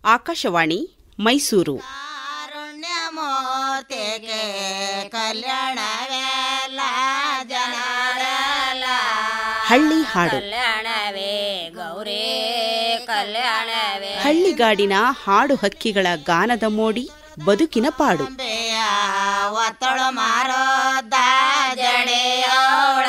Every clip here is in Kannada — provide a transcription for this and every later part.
ಆಕಾಶವಾಣಿ ಮೈಸೂರು ಕಾರುಣ್ಯಮೂರ್ತಿಗೆ ಕಲ್ಯಾಣವೆಲ್ಲ ಜನರೆಲ್ಲ ಹಳ್ಳಿ ಹಾಡು ಕಲ್ಯಾಣವೇ ಗೌರಿ ಕಲ್ಯಾಣವೇ ಹಳ್ಳಿಗಾಡಿನ ಹಾಡು ಹಕ್ಕಿಗಳ ಗಾನದ ಮೋಡಿ ಬದುಕಿನ ಪಾಡು ಅಂಬೆಯ ಒತ್ತಳು ಮಾರೋದ ಜಡೆಯೋಳ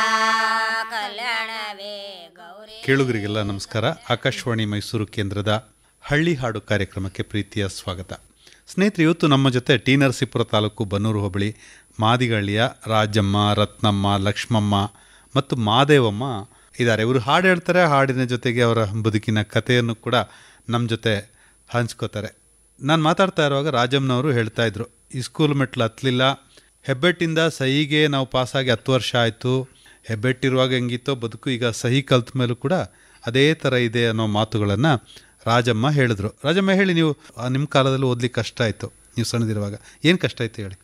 ಕಲ್ಯಾಣವೇ ಗೌರಿ ಕೇಳುಗರಿಗೆಲ್ಲ ನಮಸ್ಕಾರ ಆಕಾಶವಾಣಿ ಮೈಸೂರು ಕೇಂದ್ರದ ಹಳ್ಳಿ ಹಾಡು ಕಾರ್ಯಕ್ರಮಕ್ಕೆ ಪ್ರೀತಿಯ ಸ್ವಾಗತ ಸ್ನೇಹಿತರೆ ಇವತ್ತು ನಮ್ಮ ಜೊತೆ ಟಿ ನರಸೀಪುರ ತಾಲೂಕು ಬನ್ನೂರು ಹೋಬಳಿ ಮಾದಿಗಳ್ಳಿಯ ರಾಜಮ್ಮ ರತ್ನಮ್ಮ ಲಕ್ಷ್ಮಮ್ಮ ಮತ್ತು ಮಾದೇವಮ್ಮ ಇದ್ದಾರೆ ಇವರು ಹಾಡು ಹೇಳ್ತಾರೆ ಹಾಡಿನ ಜೊತೆಗೆ ಅವರ ಬದುಕಿನ ಕಥೆಯನ್ನು ಕೂಡ ನಮ್ಮ ಜೊತೆ ಹಂಚ್ಕೋತಾರೆ ನಾನು ಮಾತಾಡ್ತಾ ಇರುವಾಗ ರಾಜಮ್ಮನವರು ಹೇಳ್ತಾ ಇದ್ರು ಈ ಸ್ಕೂಲ್ ಮೆಟ್ಲು ಹತ್ತಲಿಲ್ಲ ಹೆಬ್ಬೆಟ್ಟಿಂದ ಸಹಿಗೆ ನಾವು ಪಾಸಾಗಿ ಹತ್ತು ವರ್ಷ ಆಯಿತು ಹೆಬ್ಬೆಟ್ಟಿರುವಾಗ ಹೆಂಗಿತ್ತೋ ಬದುಕು ಈಗ ಸಹಿ ಕಲ್ತ ಮೇಲೂ ಕೂಡ ಅದೇ ಥರ ಇದೆ ಅನ್ನೋ ಮಾತುಗಳನ್ನು ರಾಜಮ್ಮ ಹೇಳಿದ್ರು ರಾಜಮ್ಮ ಹೇಳಿ ನೀವು ಆ, ನಿಮ್ಮ ಕಾಲದಲ್ಲಿ ಓದ್ಲಿಕ್ಕೆ ಕಷ್ಟ ಆಯಿತು ನೀವು ಸಣ್ಣದಿರುವಾಗ ಏನು ಕಷ್ಟ ಆಯಿತು ಹೇಳಿ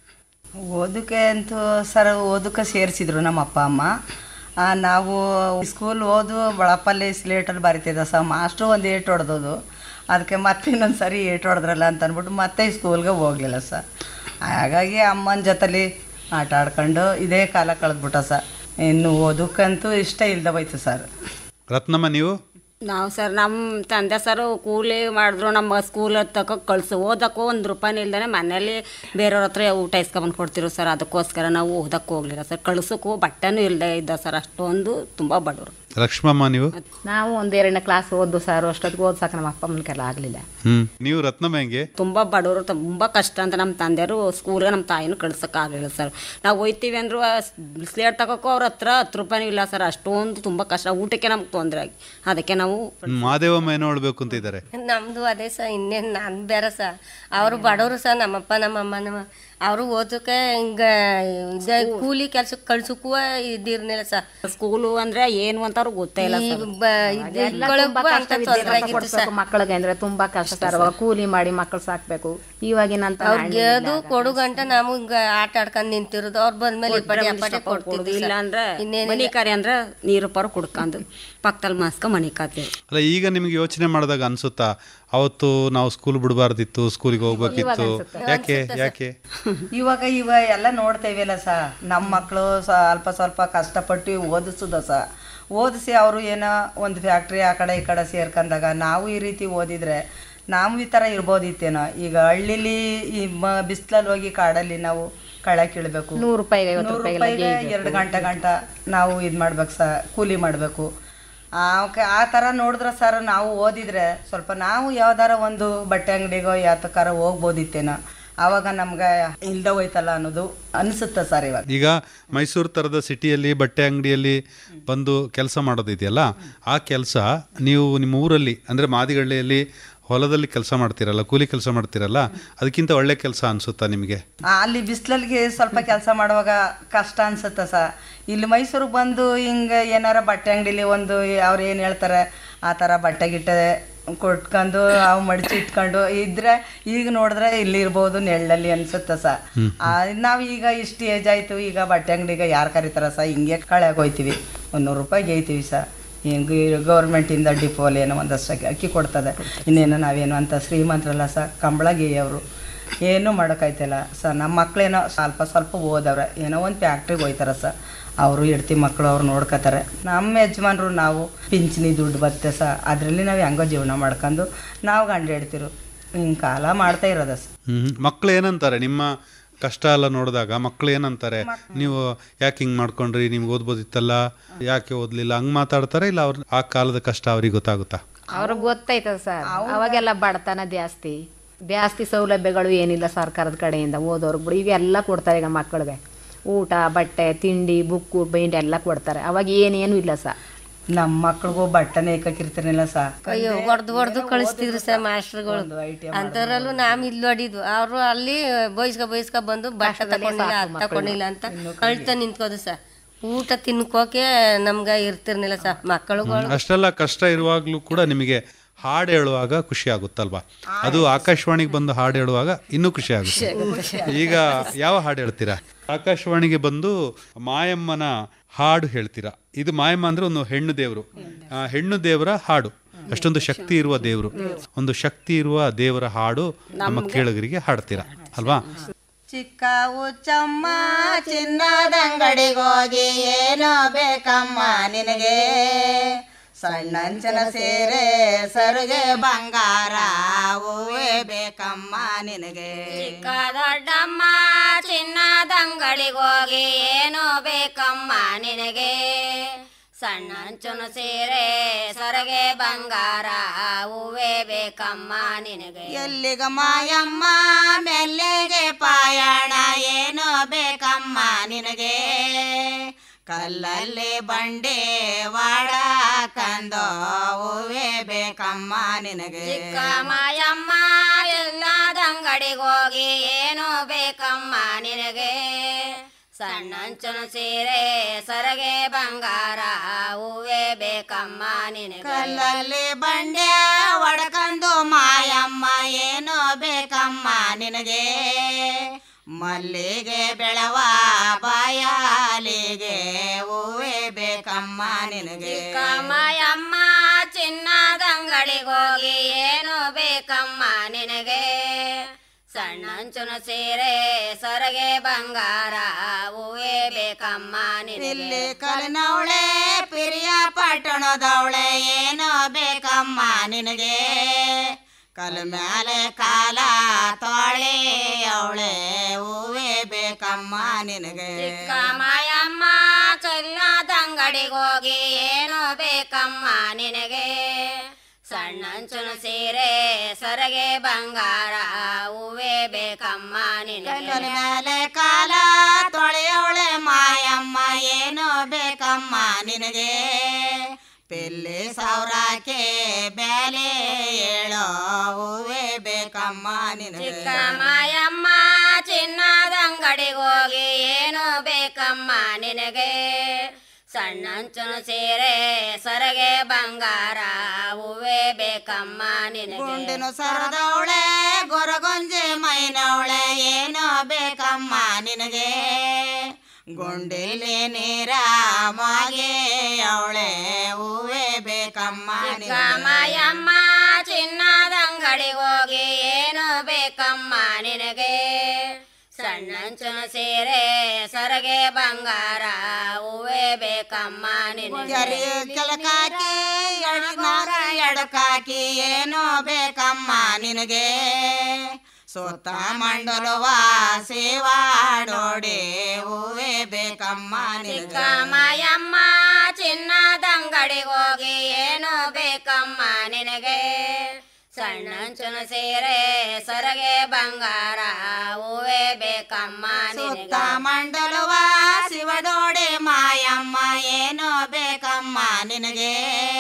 ಓದಕ್ಕೆ ಅಂತೂ ಸರ್ ಓದಕ್ಕೆ ಸೇರಿಸಿದ್ರು ನಮ್ಮ ಅಪ್ಪ ಅಮ್ಮ ಆ, ನಾವು ಸ್ಕೂಲ್ ಓದು ಬಳಪಲ್ಲಿ ಸ್ಲೇಟಲ್ಲಿ ಬರಿತಿದ್ದ ಸರ್ ಮಾಸ್ಟ್ರು ಒಂದು ಏಟು ಹೊಡೆದೋದು ಅದಕ್ಕೆ ಮತ್ತೆ ಇನ್ನೊಂದು ಸರಿ ಏಟು ಹೊಡೆದ್ರಲ್ಲ ಅಂತ ಅಂದ್ಬಿಟ್ಟು ಮತ್ತೆ ಸ್ಕೂಲ್ಗೆ ಹೋಗಲಿಲ್ಲ ಸರ್ ಹಾಗಾಗಿ ಅಮ್ಮನ ಜೊತೆಲಿ ಆಟ ಆಡ್ಕೊಂಡು ಇದೇ ಕಾಲ ಕಳೆದ್ಬಿಟ್ಟ ಸರ್ ಇನ್ನು ಓದಕ್ಕಂತೂ ಇಷ್ಟ ಇಲ್ಲದೆ ಹೋಯ್ತು ಸರ್ ರತ್ನಮ್ಮ ನೀವು ನಾವು ಸರ್ ನಮ್ಮ ತಂದೆ ಸರ್ ಕೂಲಿ ಮಾಡಿದ್ರು ನಮ್ಮ ಸ್ಕೂಲ್ ತಕ ಕಳ್ಸು ಓದಕ್ಕೂ ಒಂದು ರೂಪಾಯಿ ಇಲ್ದೇ ಮನೇಲಿ ಬೇರೆಯವ್ರ ಹತ್ರ ಊಟ ಇಸ್ಕೊಂಬಂದು ಕೊಡ್ತಿರು ಸರ್ ಅದಕ್ಕೋಸ್ಕರ ನಾವು ಓದಕ್ಕೆ ಹೋಗ್ಲಿಲ್ಲ ಸರ್ ಕಳ್ಸೋಕ್ಕೂ ಬಟ್ಟೆನೂ ಇಲ್ಲದೆ ಇದ್ದ ಸರ್ ಅಷ್ಟೊಂದು ತುಂಬ ಬಡವರು ಲಕ್ಷ್ಮಮ್ಮ ನೀವು ನಾವು ಒಂದು ಎರಡನೇ ಕ್ಲಾಸ್ ಓದ್ದು ಸರ್ ಅಷ್ಟೊತ್ತಿಗೆ ಓದ್ಸಕ್ಕೆ ನಮ್ಮ ಅಪ್ಪ ಅಮ್ಮನ ಕೈಲಿ ಆಗಲಿಲ್ಲ ಹ್ಞೂ ನೀವು ರತ್ನಮ್ಮ ಹೆಂಗೆ ತುಂಬ ಬಡವರು ತುಂಬ ಕಷ್ಟ ಅಂತ ನಮ್ಮ ತಂದೆಯವರು ಸ್ಕೂಲ್ಗೆ ನಮ್ಮ ತಾಯಿನೂ ಕಳ್ಸೋಕ್ಕಾಗಲಿಲ್ಲ ಸರ್ ನಾವು ಹೋಯ್ತೀವಿ ಅಂದ್ರು ಸ್ಲೇಟ್ ತಗೋಕ್ಕೂ ಅವ್ರ ಹತ್ರ ಹತ್ತು ರೂಪಾಯಿನೂ ಇಲ್ಲ ಸರ್ ಅಷ್ಟೊಂದು ತುಂಬ ಕಷ್ಟ ಊಟಕ್ಕೆ ನಮ್ಗೆ ತೊಂದರೆ ಆಗಿ ಅದಕ್ಕೆ ನಾವು ಮಾದೇವಮ್ಮ ಏನೋ ಹೇಳ್ಬೇಕು ಅಂತ ಇದ್ದಾರೆ ನಮ್ದು ಅದೇ ಸ ಇನ್ನೇನು ನಾನು ಬೇರೆ ಸ ಅವರು ಬಡವರು ಸ ನಮ್ಮಪ್ಪ ನಮ್ಮಮ್ಮ ನಮ್ಮ ಅವರು ಓದಕ್ಕೆ ಹಿಂಗ ಇದ ಕೂಲಿ ಕೆಲ್ಸಕ್ಕೆ ಕಳ್ಸಕ್ಕೂ ಇದಿರ್ನಿಲ್ಲ ಸ ಸ್ಕೂಲು ಅಂದ್ರೆ ಏನು ಅಂತ ಅವ್ರಿಗೆ ಗೊತ್ತೇ ಇಲ್ಲ ಈ ಸರ್ ಬ- ಇದ್ ಇಟ್ಕೊಳಕ್ಕೂ ಅಂತ ತೊಂದ್ರೆ ಆಗಿತ್ತು ಸ ಕೊಡ್ಬೇಕು ಮಕ್ಕಳಿಗೆ ಅಂದ್ರೆ ತುಂಬಾ ಕಷ್ಟ ಸರ್ ಅವಾಗ ಕೂಲಿ ಮಾಡಿ ಮಕ್ಕಳು ಸಾಕ್ಬೇಕು ಇವಾಗಿನಂತ ಅವ್ರಿಗೆ ಅದು ಕೊಡು ಗಂಟ ನಾವು ಹಿಂಗ ಆಟ ಆಡ್ಕೊಂಡ್ ನಿಂತಿರೋದು ಅವ್ರು ಬಂದ್ಮೇಲೆ ಇಪ್ಪಟ್ಟೆ ಅಪ್ಪಟ್ಟೆ ಕೊಡ್ತಿದ್ವಿ ಇಲ್ಲ ಅಂದ್ರೆ ಇನ್ನೇನಿಲ್ಲ. ಮನಿ ಕಾರ್ಯ ಅಂದ್ರೆ ನೀರು ಪರ ಕುಡ್ಕೊಂಡು ಪಕ್ಕದಲ್ಲಿ ಮಾಸ್ಕ ಮನಿ ಕಾತೀವಿ ಅಲ್ಲ ಈಗ ನಿಮಗೆ ಯೋಚನೆ ಮಾಡಿದಾಗ ಅನ್ಸುತ್ತಾ ಅವತ್ತು ನಾವು ಸ್ಕೂಲ್ ಬಿಡಬಾರ್ದಿತ್ತು ಸ್ಕೂಲಿಗೆ ಹೋಗ್ಬೇಕಿತ್ತು ಯಾಕೆ ಯಾಕೆ ಇವಾಗ ಇವ ಎಲ್ಲ ನೋಡ್ತೇವಲ್ಲ ಸ ನಮ್ಮ ಮಕ್ಕಳು ಸ್ವಲ್ಪ ಸ್ವಲ್ಪ ಕಷ್ಟಪಟ್ಟು ಓದಿಸೋದ ಸ ಓದಿಸಿ ಅವರು ಏನೋ ಒಂದು ಫ್ಯಾಕ್ಟ್ರಿ ಆ ಕಡೆ ಈ ಕಡೆ ಸೇರ್ಕೊಂಡಾಗ ನಾವು ಈ ರೀತಿ ಓದಿದ್ರೆ ನಾವು ಈ ಥರ ಇರ್ಬೋದಿತ್ತೇನೋ ಈಗ ಹಳ್ಳಿಲಿ ಈ ಮ ಬಿಸಿಲಲ್ಲಿ ಹೋಗಿ ಕಾಡಲ್ಲಿ ನಾವು ಕಳೆ ಕೀಳ್ಬೇಕು ನೂರು ರೂಪಾಯಿಗೆ ಐವತ್ತು ನೂರು ರೂಪಾಯಿಗೆ ರೂಪಾಯಿಗೆ ಎರಡು ಗಂಟೆ ಗಂಟ ನಾವು ಇದು ಮಾಡ್ಬೇಕು ಸ ಕೂಲಿ ಮಾಡಬೇಕು ಆ ಥರ ನೋಡಿದ್ರೆ ಸರ್ ನಾವು ಓದಿದ್ರೆ ಸ್ವಲ್ಪ ನಾವು ಯಾವ್ದಾರ ಒಂದು ಬಟ್ಟೆ ಅಂಗಡಿಗೋ ಯಾತಕ್ಕಾರ ಹೋಗ್ಬೋದಿತ್ತೇನೋ ಆವಾಗ ನಮ್ಗೆ ಇಲ್ದ ಹೋಯ್ತಲ್ಲ ಅನ್ನೋದು ಅನಿಸುತ್ತೆ ಸರ್ ಇವಾಗ ಈಗ ಮೈಸೂರು ಥರದ ಸಿಟಿಯಲ್ಲಿ ಬಟ್ಟೆ ಅಂಗಡಿಯಲ್ಲಿ ಬಂದು ಕೆಲಸ ಮಾಡೋದಿದೆಯಲ್ಲ ಆ ಕೆಲಸ ನೀವು ನಿಮ್ಮ ಊರಲ್ಲಿ ಅಂದರೆ ಮಾದಿಗಳ್ಳಿಯಲ್ಲಿ ಹೊಲದಲ್ಲಿ ಕೆಲಸ ಮಾಡ್ತೀರಲ್ಲ ಕೂಲಿ ಕೆಲಸ ಮಾಡ್ತೀರಲ್ಲ ಅದಕ್ಕಿಂತ ಒಳ್ಳೆ ಕೆಲಸ ಅನಿಸುತ್ತಾ ನಿಮಗೆ ಆ, ಅಲ್ಲಿ ಬಿಸಿಲಲ್ಲಿಗೆ ಸ್ವಲ್ಪ ಕೆಲಸ ಮಾಡುವಾಗ ಕಷ್ಟ ಅನ್ಸುತ್ತೆ ಸ ಇಲ್ಲಿ ಮೈಸೂರಿಗೆ ಬಂದು ಹಿಂಗೆ ಏನಾರ ಬಟ್ಟೆ ಅಂಗಡಿಲಿ ಒಂದು ಅವ್ರು ಏನು ಹೇಳ್ತಾರೆ ಆ ಥರ ಬಟ್ಟೆ ಗಿಟ್ಟೆ ಕೊಟ್ಕೊಂಡು ಅವು ಮಡಚಿ ಇಟ್ಕೊಂಡು ಇದ್ರೆ ಈಗ ನೋಡಿದ್ರೆ ಇಲ್ಲಿ ಇರ್ಬೋದು ನೆಳ್ಳಲ್ಲಿ ಅನ್ಸುತ್ತೆ ಸ ನಾವು ಈಗ ಇಷ್ಟು ಏಜ್ ಆಯಿತು ಈಗ ಬಟ್ಟೆ ಅಂಗಡಿಗೆ ಯಾರು ಕರೀತಾರ ಸ ಹಿಂಗೆ ಕಳೆಗೆ ಹೋಯ್ತೀವಿ ಒಂದು ನೂರು ರೂಪಾಯಿ ಗೇಯ್ತೀವಿ ಸ ಹಿಂಗೆ ಗೌರ್ಮೆಂಟಿಂದ ಡಿಪೋಲ್ ಏನೋ ಒಂದಷ್ಟು ಅಕ್ಕಿ- ಅಕ್ಕಿ ಕೊಡ್ತದೆ ಇನ್ನೇನು ನಾವೇನು ಅಂತ ಶ್ರೀಮಂತರಲ್ಲ ಸ ಕಂಬಳ ಗೇಯವರು ಏನೂ ಮಾಡೋಕ್ಕಾಯ್ತಿಲ್ಲ ಸ ನಮ್ಮ ಮಕ್ಕಳೇನೋ ಸ್ವಲ್ಪ ಸ್ವಲ್ಪ ಓದವ್ರೆ ಏನೋ ಒಂದು ಫ್ಯಾಕ್ಟ್ರಿಗೆ ಹೋಯ್ತಾರ ಸ ಅವರು ಹೆಡ್ತಿ ಮಕ್ಕಳು ಅವ್ರು ನೋಡ್ಕೋತಾರೆ ನಮ್ಮ ಯಜಮಾನ್ರು ನಾವು ಪಿಂಚಣಿ ದುಡ್ಡು ಬರುತ್ತೆ ಸ ಅದರಲ್ಲಿ ನಾವು ಹೆಂಗೋ ಜೀವನ ಮಾಡ್ಕೊಂಡು ನಾವು ಗಂಡು ಹೆಡ್ತಿರು ಹಿಂಗೆ ಕಾಲ ಮಾಡ್ತಾ ಇರೋದ ಸ ಹ್ಮ್ ಮಕ್ಕಳು ಏನಂತಾರೆ ನಿಮ್ಮ ಕಷ್ಟ ಎಲ್ಲ ನೋಡಿದಾಗ ಮಕ್ಕಳು ಏನಂತಾರೆ ನೀವು ಯಾಕೆ ಹಿಂಗೆ ಮಾಡ್ಕೊಂಡ್ರಿ ನಿಮ್ಗೆ ಓದ್ಬೋದಿತ್ತಲ್ಲ ಯಾಕೆ ಓದಲಿಲ್ಲ ಹಂಗೆ ಮಾತಾಡ್ತಾರೆ ಇಲ್ಲ ಅವ್ರ ಆ ಕಾಲದ ಕಷ್ಟ ಅವ್ರಿಗೆ ಗೊತ್ತಾಗುತ್ತಾ ಅವ್ರಿಗೆ ಗೊತ್ತೈತದ ಸರ್ ಅವಾಗೆಲ್ಲ ಬಡತನ ಜಾಸ್ತಿ ಜಾಸ್ತಿ ಸೌಲಭ್ಯಗಳು ಏನಿಲ್ಲ ಸರ್ಕಾರದ ಕಡೆಯಿಂದ ಓದೋರ್ಗೆ ಬಿಡಿ ಇವೆಲ್ಲ ಕೊಡ್ತಾರೆ ಈಗ ಮಕ್ಕಳಿಗೆ ಊಟ ಬಟ್ಟೆ ತಿಂಡಿ ಬುಕ್ಕು ಬೈಂಡ್ ಎಲ್ಲ ಕೊಡ್ತಾರೆ ಅವಾಗ ಏನೇನು ಇಲ್ಲ ಸರ್ ನಮ್ಮ ಮಕ್ಳಿಗೂ ಬಟ್ಟೆನೇ ಏಕಾಕಿರ್ತಿರ್ಲಿಲ್ಲ ಸ ಅಯ್ಯೋ ಹೊಡ್ದು ಹೊಡ್ದು ಕಳಿಸ್ತಿದ್ರು ಸರ್ ಮಾಸ್ಟರ್ಗಳು ಅಂಥವ್ರಲ್ಲೂ ನಾವ್ ಇಲ್ಲಿ ಹೊಡಿದ್ವು ಅವರು ಅಲ್ಲಿ ಬಯಸ್ಕ ಬಯಸ್ಕ ಬಂದು ಬಟ್ಟೆ ತಕೊಂಡಿಲ್ಲ ಅದ್ ತಕೊಂಡಿಲ್ಲ ಅಂತ ಕಳ್ತ ನಿಂತ್ಕೋದು ಸರ್ ಊಟ ತಿನ್ಕೋಕೆ ನಮ್ಗೆ ಇರ್ತಿರ್ನಿಲ್ಲ ಸರ್ ಮಕ್ಕಳುಗಳು ಅಷ್ಟೆಲ್ಲ ಕಷ್ಟ ಇರುವಾಗಲೂ ಕೂಡ ನಿಮಗೆ ಹಾಡು ಹೇಳುವಾಗ ಖುಷಿ ಆಗುತ್ತಲ್ವಾ ಅದು ಆಕಾಶವಾಣಿಗೆ ಬಂದು ಹಾಡು ಹೇಳುವಾಗ ಇನ್ನೂ ಖುಷಿ ಆಗುತ್ತೆ ಈಗ ಯಾವ ಹಾಡು ಹೇಳ್ತೀರಾ ಆಕಾಶವಾಣಿಗೆ ಬಂದು ಮಾಯಮ್ಮನ ಹಾಡು ಹೇಳ್ತೀರಾ ಇದು ಮಾಯಮ್ಮ ಅಂದ್ರೆ ಒಂದು ಹೆಣ್ಣು ದೇವರು ಆ ಹೆಣ್ಣು ದೇವರ ಹಾಡು ಅಷ್ಟೊಂದು ಶಕ್ತಿ ಇರುವ ದೇವರು ಒಂದು ಶಕ್ತಿ ಇರುವ ದೇವರ ಹಾಡು ನಮ್ಮ ಕೇಳುಗರಿಗೆ ಹಾಡ್ತೀರಾ ಅಲ್ವಾ ಚಿಕ್ಕ ಉಚ್ಚಮ್ಮ ಚಿನ್ನದಂಗಡಿಗೋಗಿ ಏನೋ ಬೇಕಮ್ಮ ನಿನಗೆ ಸಣ್ಣಂಚನ ಸೀರೆ ಸರಿಗೆ ಬಂಗಾರ ಹೂವೇ ಬೇಕಮ್ಮ ನಿನಗೆ ಚಿಕ್ಕ ದೊಡ್ಡಮ್ಮ ಚಿನ್ನದಂಗಡಿಗೋಗಿ ಏನು ಬೇಕಮ್ಮ ನಿನಗೆ ಸಣ್ಣಂಚುನು ಸೀರೆ ಸೊರಗೆ ಬಂಗಾರ ಹೂವೇ ಬೇಕಮ್ಮ ನಿನಗೆ ಎಲ್ಲಿಗ ಮಾಯಮ್ಮ ಮೆಲ್ಲೆಗೆ ಪಾಯಣ ಏನೋ ಬೇಕಮ್ಮ ನಿನಗೆ ಕಲ್ಲಲ್ಲಿ ಬಂಡೆ ವಾಡ ಕಂದೋ ಹೂವೇ ಬೇಕಮ್ಮ ನಿನಗೆ ಚಿಕ್ಕ ಮಾಯಮ್ಮ ಎಲ್ಲದಂಗಡಿಗೋಗಿ ಏನು ಬೇಕಮ್ಮ ನಿನಗೆ ಸಣ್ಣಂಚುನು ಸೀರೆ ಸೊರಗೆ ಬಂಗಾರ ಹೂವೇ ಬೇಕಮ್ಮ ನಿನಗೆ ಕಲ್ಲಲ್ಲಿ ಬಂಡೆ ಒಡಕಂದು ಮಾಯಮ್ಮ ಏನೋ ಬೇಕಮ್ಮ ನಿನಗೆ ಮಲ್ಲಿಗೆ ಬೆಳವ ಬಾಯಾಲಿಗೆ ಹೂವೇ ಬೇಕಮ್ಮ ನಿನಗೆ ಚಿಕ್ಕ ಮಾಯಮ್ಮ ಚಿನ್ನದಂಗಡಿಗೋಗಿ ಏನು ಬೇಕಮ್ಮ ನಿನಗೆ ಸಣ್ಣಂಚುನ ಸೀರೆ ಸೊರಗೆ ಬಂಗಾರ ಹೂವೇ ಬೇಕಮ್ಮ ನಿನಗೆ ಇಲ್ಲಿ ಕಲಿನವಳೆ ಪಿರಿಯ ಪಟ್ಟಣದವಳೆ ಏನೋ ಬೇಕಮ್ಮ ನಿನಗೆ ಕಲ್ ಮ್ಯಾಲೆ ಕಾಲ ತೊಳೆ ಅವಳೆ ಹೂವೇ ಬೇಕಮ್ಮ ನಿನಗೆ ಚಿಕ್ಕ ಮಾಯಮ್ಮ ಚಲ್ಲದಂಗಡಿಗೋಗಿ ಏನು ಬೇಕಮ್ಮ ನಿನಗೆ ಸಣ್ಣಂಚುನ ಸೀರೆ ಸೊರಗೆ ಬಂಗಾರ ಹೂವೇ ಬೇಕಮ್ಮ ನಿನಗೆ ಕಲ್ ಮ್ಯಾಲೆ ಕಾಲ ತೊಳೆಯವಳೆ ಮಾಯಮ್ಮ ಏನೋ ಬೇಕಮ್ಮ ನಿನಗೆ ಪೆಲ್ಲಿ ಸಾವಿರಕ್ಕೆ ಬೆಲೆ ಹೇಳೋ ಹೂವೇ ಬೇಕಮ್ಮ ನಿನಗೆ ಚಿಕ್ಕ ಮಾಯಮ್ಮ ಚಿನ್ನದಂಗಡಿಗೋಗಿ ಏನು ಬೇಕಮ್ಮ ನಿನಗೆ ಸಣ್ಣಂಚುನ ಸೀರೆ ಸೊರಗೆ ಬಂಗಾರ ಹೂವೇ ಬೇಕಮ್ಮ ನಿನಗೆ ಗುಂಡಿನ ಸರದವಳೆ ಗೊರಗೊಂಜೆ ಮೈನವಳೆ ಏನೋ ಬೇಕಮ್ಮ ನಿನಗೆ ಗುಂಡಿಲಿ ನೀರ ಮಾಗೆ ಅವಳೆ ಹೂವೇ ಬೇಕಮ್ಮ ಚಿಕ್ಕ ನಿನಗೆ ಮಾಯಮ್ಮ ಚಿನ್ನದಂಗಡಿಗೋಗಿ ಏನು ಬೇಕಮ್ಮ ನಿನಗೆ ಸಣ್ಣಂಚುನ ಸೀರೆ ಸೊರಗೆ ಬಂಗಾರ ಹೂವೇ ಬೇಕಮ್ಮ ನಿನಗೆ ಎರಿ ಕೆಳಕಾಕಿ ಎಡನಾರ ಎಡಕಾಕಿ ಏನೋ ಬೇಕಮ್ಮ ನಿನಗೆ ಸೋತ ಮಂಡಲವ ಸೇವಾಡೋಡೆ ಹೂವೇ ಬೇಕಮ್ಮ ಚಿಕ್ಕ ನಿನಗೆ ಮಾಯಮ್ಮ ಚಿನ್ನದಂಗಡಿಗೋಗಿ ಏನು ಬೇಕಮ್ಮ ನಿನಗೆ ಸಣ್ಣಂಚುನ ಸೀರೆ ಸೊರಗೆ ಬಂಗಾರ ಹೂವೇ ಬೇಕಮ್ಮ ಸುತ್ತ ನಿನಗೆ ಮಂಡಲವ ಶಿವಡೋಡೆ ಮಾಯಮ್ಮ ಏನೋ ಬೇಕಮ್ಮ ನಿನಗೆ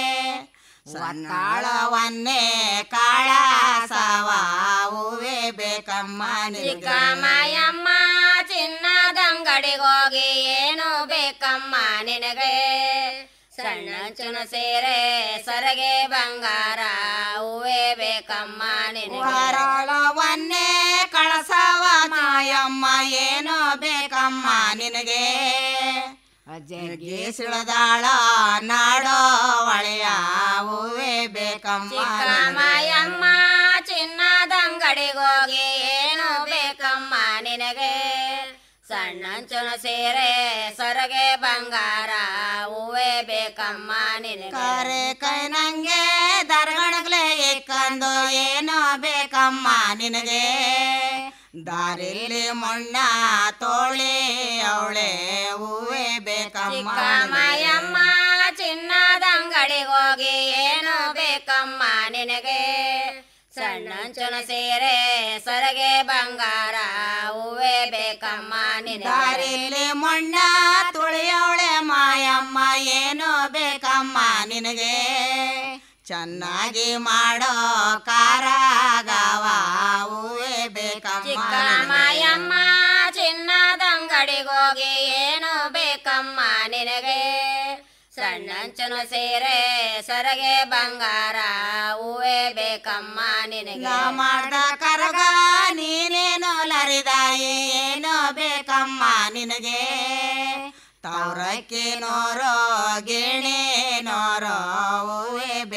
ಸನ್ನಾಳವನ್ನೇ ಕಾಳ ಸಾವ ಹೂವೇ ಬೇಕಮ್ಮ ಚಿಕ್ಕ ನಿನಗೆ ಮಾಯಮ್ಮ ಚಿನ್ನದಂಗಡಿಗೋಗಿ ಏನು ಬೇಕಮ್ಮ ನಿನಗೆ ಸಣ್ಣಂಚುನ ಸೀರೆ ಸೊರಗೆ ಬಂಗಾರ ಹೂವೇ ಬೇಕಮ್ಮ ನಿನಗೆ ಕರಾಳವನ್ನೇ ಕಳಸವ ಮಾಯಮ್ಮ ಏನೋ ಬೇಕಮ್ಮ ನಿನಗೆ ಜಗ್ಗಿ ಸಿಳದಾಳ ನಾಡೋ ಒಳೆಯ ಹೂವೇ ಬೇಕಮ್ಮ ಚಿಕ್ಕ ನಿನಗೆ. ಮಾಯಮ್ಮ ಚಿನ್ನದಂಗಡಿಗೋಗಿ ಏನು ಬೇಕಮ್ಮ ನಿನಗೆ ಸಣ್ಣಂಚುನ ಸೀರೆ ಸೊರಗೆ ಬಂಗಾರ ಹೂವೇ ಬೇಕಮ್ಮ ನಿನಗೆ ಕರೆ ಕೈ ನಂಗೆ ದರ್ಗಣಗ್ಲೆ ಇಕ್ಕಂದು ಏನೋ ಬೇಕಮ್ಮ ನಿನಗೆ ದಾರಿಲಿ ಮೊಣ್ಣ ತೋಳಿ ಅವಳೆ ಹೂವೇ ಬೇಕಮ್ಮ ಚಿಕ್ಕ ನಿನಗೆ. ಮಾಯಮ್ಮ ಚಿನ್ನದಂಗಡಿಗೋಗಿ ಏನು ಬೇಕಮ್ಮ ನಿನಗೆ ಸಣ್ಣಂಚುನ ಸೀರೆ ಸೊರಗೆ ಬಂಗಾರ ಹೂವೇ ಬೇಕಮ್ಮ ನಿನಗೆ ದಾರಿಲಿ ಮೊಣ್ಣ ತುಳಿಯವಳೆ ಮಾಯಮ್ಮ ಏನೋ ಬೇಕಮ್ಮ ನಿನಗೆ ಚೆನ್ನಾಗಿ ಮಾಡೋ ಕಾರಾಗವ ಹೂವೇ ಬೇಕಮ್ಮ ಚಿಕ್ಕ ನಿನಗೆ. ಮಾಯಮ್ಮ ಚಿನ್ನದಂಗಡಿಗೋಗಿ ಏನು ಬೇಕಮ್ಮ ನಿನಗೆ ಸಣ್ಣಂಚುನ ಸೀರೆ ಸೊರಗೆ ಬಂಗಾರ ಹೂವೇ ಬೇಕಮ್ಮ ನಿನಗೆ ನಾ ಮಾಡ್ದ ಕರಗ ನೀನೇನೋ ಲರಿದಾಯಿ ಏನೋ ಬೇಕಮ್ಮ ನಿನಗೆ ತವರಕ್ಕೆ ನೋರೋ ಗಿಣಿ ನೋರೋ ಹೂವೇ ಬೇಕಮ್ಮ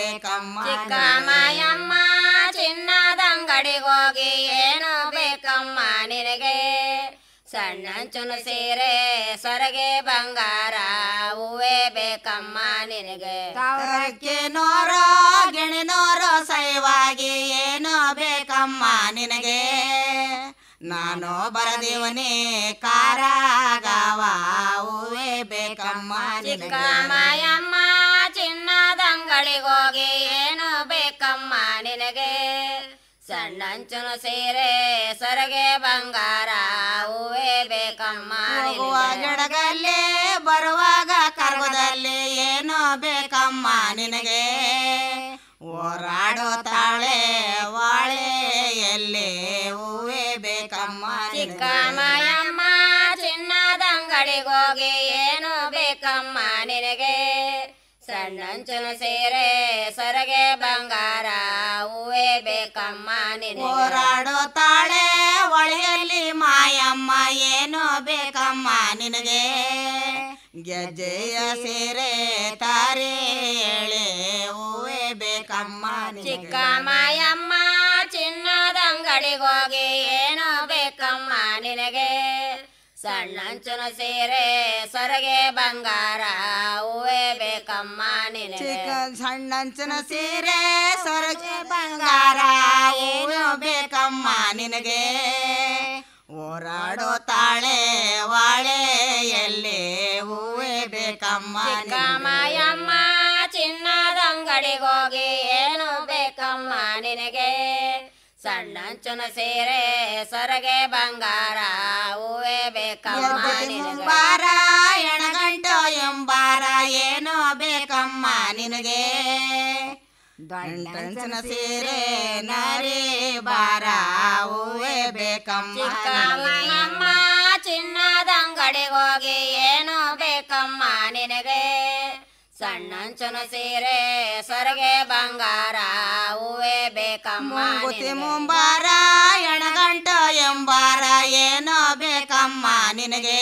ಬೇಕಮ್ಮ ಚಿಕ್ಕ ಮಾಯಮ್ಮ ಚಿನ್ನದ ಅಂಗಡಿಗೆ ಹೋಗಿ ಏನು ಬೇಕಮ್ಮ ನಿನಗೆ ಸಣ್ಣಂಚುನು ಸೀರೆ ಸೊರಗೆ ಬಂಗಾರ ಹೂವೇ ಬೇಕಮ್ಮ ನಿನಗೆ ಸಾವಿರಕ್ಕೆ ನೂರು ಗಿಣಿ ನೂರು ಸೈವಾಗಿ ಏನು ಬೇಕಮ್ಮ ನಿನಗೆ ನಾನು ಬರದಿವನಿ ಕಾರಾಗವ ಹೂವೇ ಬೇಕಮ್ಮ ಚಿಕ್ಕ ನಿನಗೆ ಮಾಯಮ್ಮ ಚಿನ್ನದ ಅಂಗಡಿಗೆ ಹೋಗಿ ಏನು ಬೇಕಮ್ಮ ನಿನಗೆ ಸಣ್ಣಂಚುನು ಸೀರೆ ಸೊರಗೆ ಬಂಗಾರ ಹೂವೇ ಬೇಕಮ್ಮ ಹೋಗುವ ನಿನಗೆ ಗಿಡಗಲ್ಲಿ ಬರುವಾಗ ಕರ್ಗದಲ್ಲಿ ಏನು ಬೇಕಮ್ಮ ನಿನಗೆ ಓರಾಡೋ ತಾಳೆ ವಾಳೆ ಎಲ್ಲಿ ಹೂವೇ ಬೇಕಮ್ಮ ಚಿಕ್ಕ ನಿನಗೆ ಮಾಯಮ್ಮ ಚಿನ್ನದ ಅಂಗಡಿಗೆ ಹೋಗಿ ಏನು ಬೇಕಮ್ಮ ನಿನಗೆ ಸಣ್ಣಂಚುನು ಸೀರೆ ಸೊರಗೆ ಬಂಗಾರ ಹೂವೇ ಬೇಕಮ್ಮ ನಿನಗೆ ಓರಾಡೋ ತಾಳೆ ಒಳೆಯಲ್ಲಿ ಮಾಯಮ್ಮ ಏನು ಬೇಕಮ್ಮ ನಿನಗೆ ಗೆಜ್ಜೆಯ ಸೀರೆ ತಾರೆ ಎಳೆ ಹೂವೇ ಬೇಕಮ್ಮ ಚಿಕ್ಕ ನಿನಗೆ ಮಾಯಮ್ಮ ಚಿನ್ನದ ಅಂಗಡಿಗೆ ಹೋಗಿ ಏನು ಬೇಕಮ್ಮ ನಿನಗೆ ಸಣ್ಣಂಚುನ ಸೀರೆ ಸೊರಗೆ ಬಂಗಾರ ಹೂವೇ ಬೇಕಮ್ಮ ನಿನಗೆ ಚಿಕ್ಕ ಸಣ್ಣಂಚನ ಸೀರೆ ಸೊರಗೆ ಬಂಗಾರ ಏನು ಬೇಕಮ್ಮ ನಿನಗೆ ಓರಾಡೋ ತಾಳೆ ವಾಳೆ ಎಲ್ಲಿ ಹೂವೇ ಬೇಕಮ್ಮ ಚಿಕ್ಕ ನಿನಗೆ. ಮಾಯಮ್ಮ ಚಿನ್ನದ ಅಂಗಡಿಗೆ ಹೋಗಿ ಏನು ಬೇಕಮ್ಮ ನಿನಗೆ ಸಣ್ಣಂಚುನ ಸೀರೆ ಸೊರಗೆ ಬಂಗಾರ ಹೂವೇ ಬೇಕಮ್ಮ ಎಬ್ಬತಿ ನಿನಗೆ ಮುಂಬಾರ ಎಣಗಂಟು ಎಂಬಾರ ಏನೋ ಬೇಕಮ್ಮ ನಿನಗೆ ದಂಡಂಚನ ಸೀರೆ ನರಿ ಬಾರ ಹೂವೇ ಬೇಕಮ್ಮ ಚಿಕ್ಕ ನಿನಗೆ. ಮಾಯಮ್ಮ ಚಿನ್ನದ ಅಂಗಡಿಗೆ ಹೋಗಿ ಏನು ಬೇಕಮ್ಮ ನಿನಗೆ ಸಣ್ಣಂಚುನ ಸೀರೆ ಸೊರಗೆ ಬಂಗಾರ ಹೂವೇ ಬೇಕಮ್ಮ ಮುಂಗುತಿ ನಿನಗೆ. ಮುಂಬಾರ ಎಣಗಂಟು ಎಂಬಾರ ಏನೋ ಬೇಕಮ್ಮ ನಿನಗೆ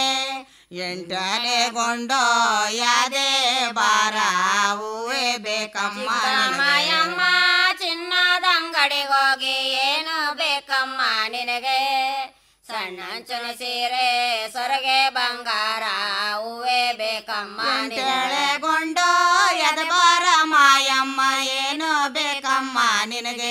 ಎಂಟಲೆಗೊಂಡು ಯಾದೆ ಬಾರ ಹೂವೇ ಬೇಕಮ್ಮ ಚಿಕ್ಕ ನಿನಗೆ ಮಾಯಮ್ಮ ಚಿನ್ನದ ಅಂಗಡಿಗೆ ಹೋಗಿ ಏನು ಬೇಕಮ್ಮ ನಿನಗೆ ಸಣ್ಣಂಚುನ ಸೀರೆ ಸೊರಗೆ ಬಂಗಾರ ಹೂವೇ ಬೇಕಮ್ಮ ನಿನಗೆ ಎಂಟೆಳೆಗೊಂಡು ಎದಬಾರ ಮಾಯಮ್ಮ ಏನು ಬೇಕಮ್ಮ ನಿನಗೆ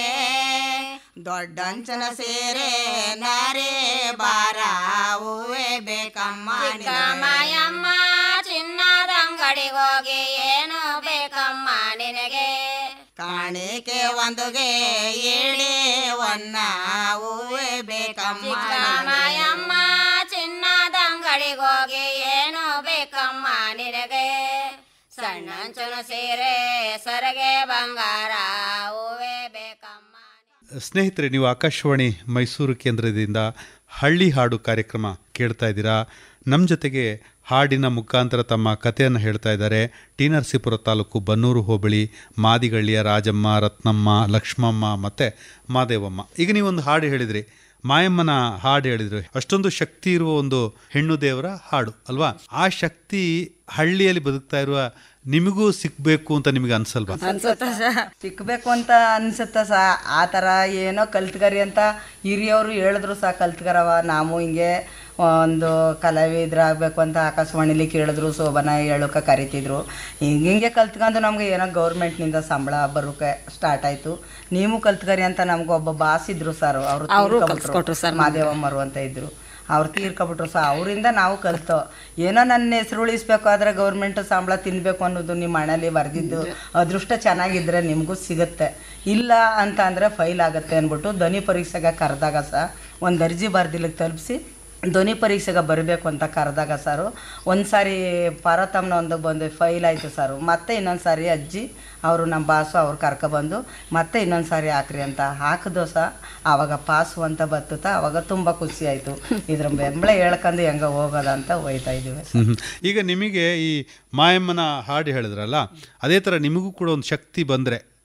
ದೊಡ್ಡಂಚನ ಸೀರೆ ನರೆ ಬಾರ ಹೂವೇ ಬೇಕಮ್ಮ ಚಿಕ್ಕ ನಿನಗೆ ಮಾಯಮ್ಮ ಚಿನ್ನದ ಅಂಗಡಿಗೆ ಹೋಗಿ ಏನು ಬೇಕಮ್ಮ ನಿನಗೆ ಕಾಣಿಕೆ ಒಂದುಗೆ ಏಳೆ ಒನ್ನ ಹೂವೇ ಬೇಕಮ್ಮ ಚಿಕ್ಕ ನಿನಗೆ. ಮಾಯಮ್ಮ ಚಿನ್ನದ ಅಂಗಡಿಗೆ ಹೋಗಿ ಏನು ಬೇಕಮ್ಮ ನಿನಗೆ ಸಣ್ಣಂಚುನ ಸೀರೆ ಸೊರಗೆ ಬಂಗಾರ ಹೂವೇ ಬೇಕಮ್ಮ ಸ್ನೇಹಿತರೆ ನೀವು ಆಕಾಶವಾಣಿ ಮೈಸೂರು ಕೇಂದ್ರದಿಂದ ಹಳ್ಳಿ ಹಾಡು ಕಾರ್ಯಕ್ರಮ ಕೇಳ್ತಾ ಇದ್ದೀರಾ ನಮ್ಮ ಜೊತೆಗೆ ಹಾಡಿನ ಮುಖಾಂತರ ತಮ್ಮ ಕಥೆಯನ್ನು ಹೇಳ್ತಾ ಇದ್ದಾರೆ ಟಿ ನರಸೀಪುರ ತಾಲೂಕು ಬನ್ನೂರು ಹೋಬಳಿ ಮಾದಿಗಳ್ಳಿಯ ರಾಜಮ್ಮ ರತ್ನಮ್ಮ ಲಕ್ಷ್ಮಮ್ಮ ಮತ್ತು ಮಾದೇವಮ್ಮ ಈಗ ನೀವೊಂದು ಹಾಡು ಹೇಳಿದ್ರಿ ಮಾಯಮ್ಮನ ಹಾಡು ಹೇಳಿದ್ರು ಅಷ್ಟೊಂದು ಶಕ್ತಿ ಇರುವ ಒಂದು ಹೆಣ್ಣು ದೇವರ ಹಾಡು ಅಲ್ವಾ ಆ ಶಕ್ತಿ ಹಳ್ಳಿಯಲ್ಲಿ ಬದುಕ್ತಾ ಇರುವ ನಿಮಗೂ ಸಿಕ್ಬೇಕು ಅಂತ ನಿಮಗೆ ಅನ್ಸಲ್ವಾ ಸಿಕ್ಬೇಕು ಅಂತ ಅನ್ಸುತ್ತೆ ಸಹ ಆ ಥರ ಏನೋ ಕಲ್ತ್ಕರಿ ಅಂತ ಹಿರಿಯವರು ಹೇಳಿದ್ರು ಸಹ ಕಲ್ತ್ಕರವ ನಾವು ಹಿಂಗೆ ಒಂದು ಕಲಾವಿದ್ರಾಗಬೇಕು ಅಂತ ಆಕಾಶವಾಣಿಲಿ ಕೇಳಿದ್ರು ಶೋಭನ ಹೇಳೋಕೆ ಕರಿತಿದ್ರು ಹಿಂಗೆ ಹಿಂಗೆ ಕಲ್ತ್ಕೊಂಡು ನಮಗೆ ಏನೋ ಗೌರ್ಮೆಂಟ್ನಿಂದ ಸಂಬಳ ಬರೋಕೆ ಸ್ಟಾರ್ಟ್ ಆಯಿತು ನೀವು ಕಲ್ತ್ಕರಿ ಅಂತ ನಮ್ಗೆ ಒಬ್ಬ ಬಾಸ್ ಇದ್ರು ಸರ್ ಅವ್ರು ಅವರು ಕಲ್ಸ್ಕೊಟ್ರು sir ನಮ್ಗೆ. ಮಾದೇವಮ್ಮರು ಅಂತ ಇದ್ರು ಅವ್ರು ತೀರ್ಕೊಬಿಟ್ರು ಸಹ ಅವರಿಂದ ನಾವು ಕಲ್ತೋ ಏನೋ ನನ್ನ ಹೆಸರು ಉಳಿಸ್ಬೇಕು ಆದರೆ ಗೌರ್ಮೆಂಟ್ ಸಂಬಳ ತಿನ್ನಬೇಕು ಅನ್ನೋದು ನಿಮ್ಮ ಹಣಲ್ಲಿ ಬರೆದಿದ್ದು ಅದೃಷ್ಟ ಚೆನ್ನಾಗಿದ್ದರೆ ನಿಮಗೂ ಸಿಗುತ್ತೆ ಇಲ್ಲ ಅಂತ ಅಂದರೆ ಫೈಲ್ ಆಗುತ್ತೆ ಅಂದ್ಬಿಟ್ಟು ಧ್ವನಿ ಪರೀಕ್ಷೆಗೆ ಕರೆದಾಗ ಸಹ ಒಂದು ಅರ್ಜಿ ಬರ್ದಿಲ್ಲಿಗೆ ತಲುಪಿಸಿ ಧ್ವನಿ ಪರೀಕ್ಷೆಗೆ ಬರಬೇಕು ಅಂತ ಕರೆದಾಗ ಸರು ಒಂದು ಸಾರಿ ಪಾರ್ವತಮ್ಮನ ಒಂದು ಬಂದು ಫೈಲ್ ಆಯಿತು ಸರ್ ಮತ್ತೆ ಇನ್ನೊಂದು ಸಾರಿ ಅಜ್ಜಿ ಅವರು ನಮ್ಮ ಬಾಸು ಅವ್ರು ಕರ್ಕೊಬಂದು ಮತ್ತೆ ಇನ್ನೊಂದು ಸಾರಿ ಹಾಕ್ರಿ ಅಂತ ಹಾಕಿದೋ ಸಹ ಆವಾಗ ಪಾಸು ಅಂತ ಬರ್ತುತ್ತಾ ಆವಾಗ ತುಂಬ ಖುಷಿ ಆಯಿತು ಇದ್ರ ಬೆಂಬಲ ಹೇಳ್ಕೊಂಡು ಹೆಂಗೆ ಹೋಗೋದ ಅಂತ ಹೋಯ್ತಾ ಇದ್ದೀವಿ ಹ್ಮ್. ಈಗ ನಿಮಗೆ ಈ ಮಾಯಮ್ಮನ ಹಾಡು ಹೇಳಿದ್ರಲ್ಲ ಅದೇ ಥರ ನಿಮಗೂ ಕೂಡ ಒಂದು ಶಕ್ತಿ ಬಂದರೆ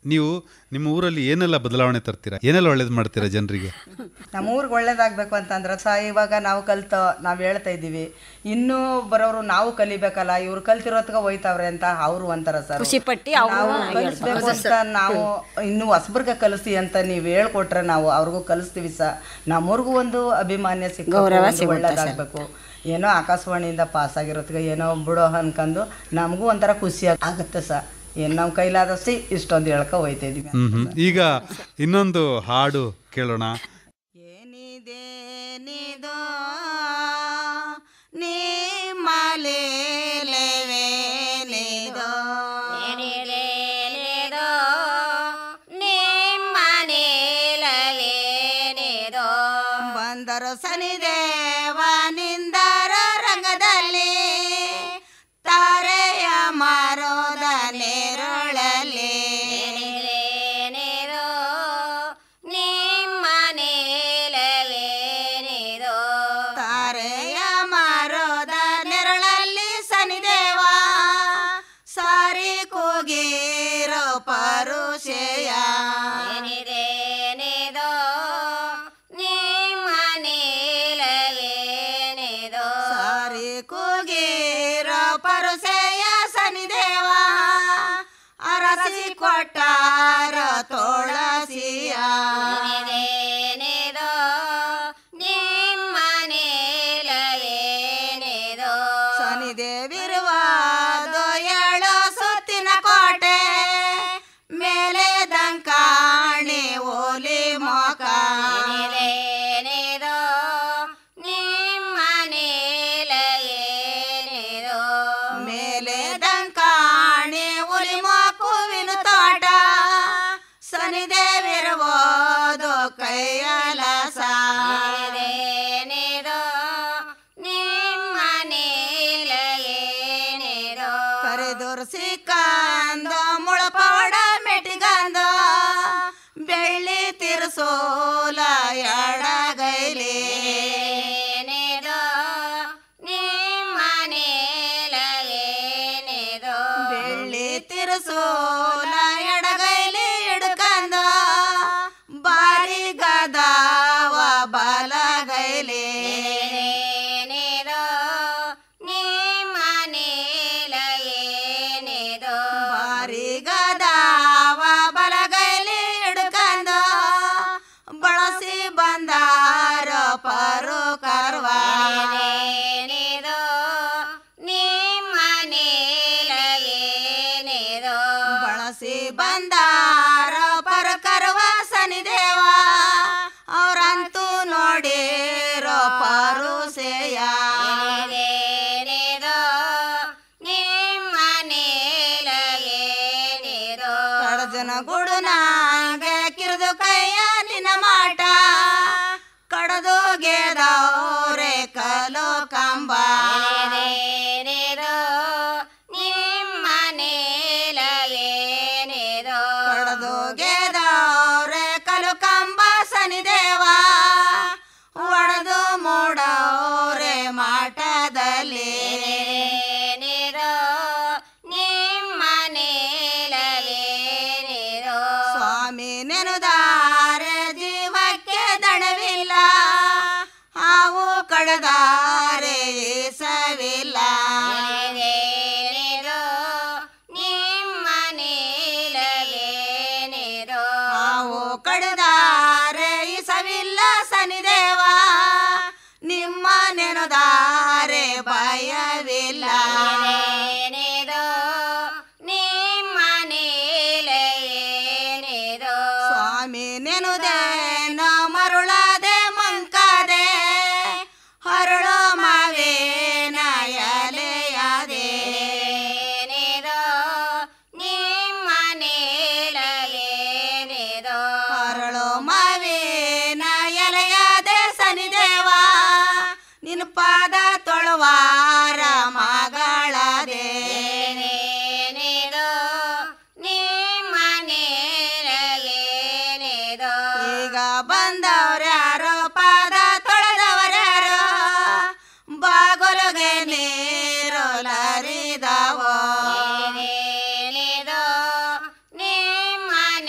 ನೀವು ನಿಮ್ಮ ಊರಲ್ಲಿ ಏನೆಲ್ಲ ಬದಲಾವಣೆ ತರ್ತೀರಾ ಏನೆಲ್ಲ ಒಳ್ಳೇದು ಮಾಡ್ತೀರಾ ಜನರಿಗೆ ನಮ್ಮ ಊರಿಗೆ ಒಳ್ಳೇದಾಗಬೇಕು ಅಂತಂದ್ರೆ ಸಹ ಇವಾಗ ನಾವು ಕಲ್ತು ನಾವು ಹೇಳ್ತಾ ಇದ್ದೀವಿ ಇನ್ನೂ ಬರೋರು ನಾವು ಕಲಿಬೇಕಲ್ಲ ಇವ್ರು ಕಲ್ತಿರೋತ್ಗ ಹೋಯ್ತಾವ್ರೆ ಅಂತ ಅವರು ಅಂತಾರ ಸರ್ ಖುಷಿ ಪಟ್ಟಿ ಅವ್ರು ನಾವು ಕಲಿಸ್ಬೇಕು ಅಂತ ನಾವು ಇನ್ನು ಹೊಸಬ್ರಿಗೆ ಕಲಿಸಿ ಅಂತ ನೀವು ಹೇಳ್ಕೊಟ್ರೆ ನಾವು ಅವ್ರಿಗೂ ಕಲಿಸ್ತೀವಿ ಸರ್ ನಮ್ಮೂರಿಗೂ ಒಂದು ಅಭಿಮಾನ್ಯ ಸಿಕ್ಕ ಒಳ್ಳೇದಾಗಬೇಕು ಏನೋ ಆಕಾಶವಾಣಿಯಿಂದ ಪಾಸ್ ಆಗಿರೋತ್ಗೆ ಏನೋ ಬಿಡೋ ಅನ್ಕೊಂಡು ನಮಗೂ ಒಂಥರ ಖುಷಿ ಆಗುತ್ತೆ ಸರ್ ಏನು ನಮ್ಮ ಕೈಲಾದಷ್ಟು ಇಷ್ಟೊಂದು ಹೇಳ್ಕೊ ಹೋಯ್ತಾ ಇದೀವಿ ಹ್ಮ್ ಹ್ಮ್. ಈಗ ಇನ್ನೊಂದು ಹಾಡು ಕೇಳೋಣ ಏನಿದೇನಿದೋ ನಿಮ್ಮಲೇಲೇವೇನಿದೋ ಏನಿದೇನಿದೋ ನಿಮ್ಮ ನೀಲವೇನಿದೋ ಬಂದರು ಸನಿದೇವನಿಂದರ ರಂಗದಲ್ಲಿ ತಾರೆಯ ಮಾರೋದ ನೇರೊಳಲ್ಲಿ ಏನಿದೇನಿದೋ ನಿಮ್ಮ ನೀಲವೇನಿದೋ ತಾರೆಯ ಮಾರೋದ ನೆರಳಲ್ಲಿ ಸನಿದೇವ ಸಾರಿ ಕೂಗಿರೋ ಪರುಷೆಯ ಏನಿದೇನಿದೋ ನಿಮ್ಮ ನೀಲವೇನಿದೋ ಸಾರಿ ಕೂಗಿರೋ ಪರುಷೆಯ ಸನಿದೇವ ಅರಸಿ ಕೊಟ್ಟಾರ ತುಳಸಿಯ ಏನಿದೇನಿದೋ ನಿಮ್ಮ ನೀಲವೇನಿದೋ ಶನಿದೇವಿರುವುದು ಏಳು ಸುತ್ತಿನ ಕೋಟೆ ಮೇಲೆ ದಂಕಾಣಿ ಓಲಿ ಮೋಕ ಏನಿದೇನಿದೋ ನಿಮ್ಮ ನೀಲವೇನಿದೋ ಮೇಲೆ ದಂಕಾಣಿ ಉಲಿ ಮೋಕುವಿನ ತೋಟ ಶನಿದೇವಿರುವುದು ಕೈಯಲಸ ಏನಿದೇನಿದೋ ನಿಮ್ಮ ನೀಲವೇನಿದೋ ಕರೆದೋರು ಸಿಕ್ಕಂದ ಮುಳಪೌಡ ಮೆಟ್ಟಿಗಂದ ಬೆಳ್ಳಿ ತಿರ್ಸೋಲ ಎಡಗೈಲಿ ಏನಿದೋ ನಿಮ್ಮ ನೀಲವೇನಿದೋ ಬೆಳ್ಳಿ ತಿರ್ಸೋಲ ಎಡಗೈಲಿ ಹಿಡ್ಕಂದ ಬಾರಿ ಗದಾವ ಬಲಗೈಲಿ ಏನಿದೋ ನಿಮ್ಮ ನೀಲವೇನಿದೋ ಬಾರಿ ಗದಾವ ಬಲಗೈಲಿ ಹಿಡ್ಕಂದ ಬಳಸಿ ಬಂದಾರ ಪರು ಕರ್ವ ಏನಿದೋ ನಿಮ್ಮ ನೀಲವೇನಿದೋ ಬಳಸಿ ಬಂದಾರ ಪರ ಕರ್ವ ಸನಿದೇವ ಅವ್ರಂತೂ ನೋಡಿರೋ ಪರುಸೆಯ ಏನಿದೋ ನಿಮ್ಮ ನೀಲವೇನಿದೋ ಕಡಜನ ಗುಡುನಾಗ ಕಿರಿದು ಕೈಯ ನಿನ್ನ ಮಾಟ ಕಡದು ಗೆದವ್ರೆ ಕಲೋ ಕಂಬ ಏನಿದೋ ನಿಮ್ಮ ನೀಲವೇನಿದೋ ಕಡದು ಗೆದವ್ರೆ ಕಲು ಕಂಬ ಸನಿದೇವ ಒಡೆದು ಮೂಡವ್ರೆ ಮಾಟದಲ್ಲಿ ಏನಿದೋ ನಿಮ್ಮ ನೀಲವೇನಿದೋ ಸ್ವಾಮಿ ನೆನುದಾರೆ ಜೀವಕ್ಕೆ ದಣವಿಲ್ಲ ಹಾವು ಕಡದಾರೆ ಸವಿಲ್ಲ ಏನಿದೋ ನಿಮ್ಮ ನೀಲವೇನಿದೋ ಹಾವು ಕಡದಾರೆ ಸವಿಲ್ಲ ಸನಿದೇವ ನಿಮ್ಮ ನೆನುದಾರೆ ಭಯವಿಲ್ಲ ಏನಿದೋ ನಿಮ್ಮ ನೀಲವೇನಿದೋ ಸ್ವಾಮಿ ನೆನುದೇನ ಮರುಳಾದೆ ಮಂಕಾದೆ ಹರಳು ಮಾವೇನ ಎಲೆಯಾದೆ ಏನಿದೋ ನಿಮ್ಮ ನೀಲವೇನಿದೋ ಹರಳು ಮಾವೇನ ಎಲೆಯಾದೆ ಸನಿದೇವ ನಿನ್ನ ಪಾದ ತೊಳುವಾರ ಮಗಳದೆ ಏನೇನಿದೋ ನಿಮ್ಮ ನೀಲವೇನಿದೋ ಈಗ ಬಂದವ್ರ್ಯಾರೋ ಪಾದ ತೊಳೆದವರ್ಯಾರೋ ಬಾಗಿಲುಗೆ ನೀರು ಲರಿದವೋ ಏನೇನಿದೋ ನಿಮ್ಮ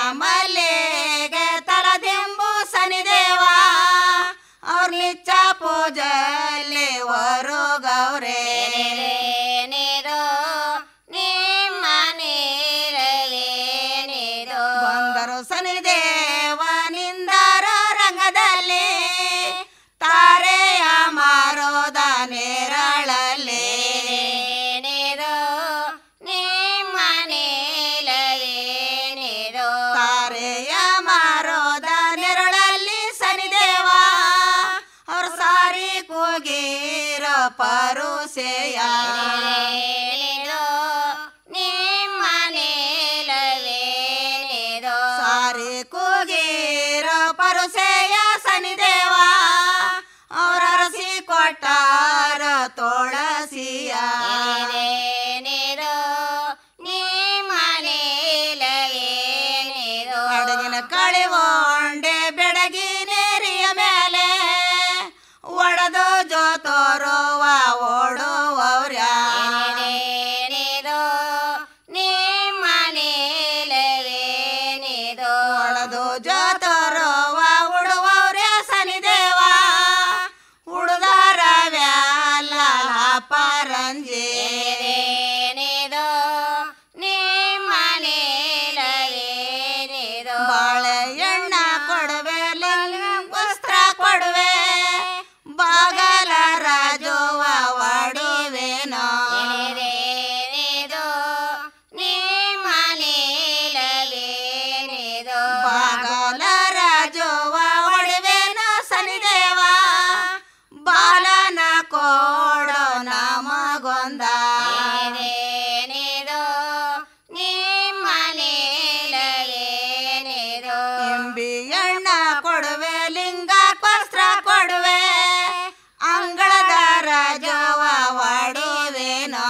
ಮಲ್ಲಿಗೆ ತಲದಿಂಬು ಸನಿದೇವ ಅವ್ರ ನಿಚ್ಚ ಪೂಜಲ್ಲಿ ಹೊರುಗವ್ರೆ ನೀರು ನಿಮ್ಮ ನೀರಲೇ ನೀರು ಬಂದರು ಸನಿದೇವ ನಿಂದರ ರಂಗದಲ್ಲಿ ತಾರೆಯ ಮಾರೋದ ನೇರಳಲ್ಲಿ ನೀರು ನಿಮ್ಮ ನೀಲವೇ ನೀರು ತಾರೆಯ ಮಾರೋದ ನೆರಳಲ್ಲಿ ಸನಿದೇವ ಅವ್ರ ಸಾರಿ ಕೂಗಿರೋ ಪರುಸೆಯ ನೀರು ನಿಮ್ಮ ನೀಲವೇ ನೀರು ಸಾರಿ ಕೂಗಿರೋ ಪರುಸೆಯ ಸನಿದೇವ ಅವ್ರ ಅರಸಿ ಕೊಟ್ಟಾರ ತುಳಸಿಯ ನೀರು ನಿಮ್ಮ ನೀಲವೇ ನೀರು ಅಡಗಿನ ಕಳಿವೊಂಡೆ ಬೆಡಗಿ ನೇರಿಯ ಮೇಲೆ ಒಡೆದು ಜೋತೋರುವ ಓಡುವವ್ರ್ಯ ನೀರು ನಿಮ್ಮ ನೀಲವೇ ನೀರು ಒಡೆದು ಜೋತೋರುವ ಉಡುವವ್ರ್ಯ ಸನಿದೇವ ಉಡುದಾರ ವ್ಯಾಲ ಪರಂಜಿ ನೀರು ನಿಮ್ಮ ನೀಲವೇ ನೀರು ಬಾಳೆ ಎಣ್ಣ ಕೊಡುವೆ ವಸ್ತ್ರ ಕೊಡುವೆ ಬಾಗಲ ರಾಜುವ ಒಡುವೆನೋ ನೀರು ನಿಮ್ಮ ನೀಲವೇ ನೀರು ಬಾಗಲ ರಾಜುವ ಒಡುವೆನೋ ಸನಿದೇವ ಬಾಲನ ಕೊಡೋ ನಮಗೊಂದ ನೀರು ನಿಮ್ಮ ನೀಲವೇ ನೀರು ಎಂಬಿ ಎಣ್ಣ ಕೊಡುವೆ ಲಿಂಗ ವಸ್ತ್ರ ಕೊಡುವೆ ಅಂಗಳದ ರಾಜವ ಒಡುವೆನೋ